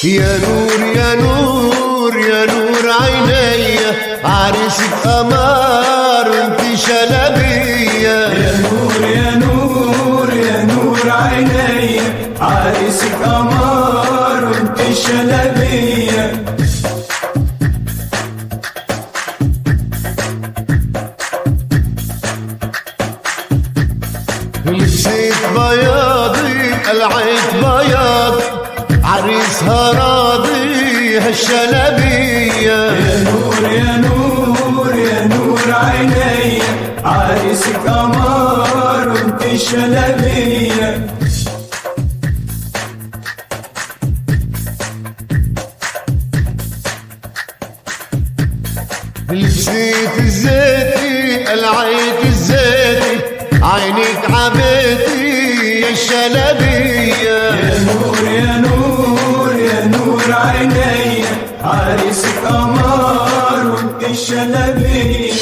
يا نور يا نور يا نور عيني عريسك قمر وانت شلبية يا نور يا نور يا نور عيني عريسك قمر وانت شلبية لبسيت بياضي قلعت بياض عريسها راضي هالشلبية يا نور يا نور يا نور عيني عريسك قمر وانت شلبية لبسيت الزيتي قلعت الزيتي عينك عبيتي يا الشلبية يا نور يا نور يا نور عيني عريسك قمر وانت شلبية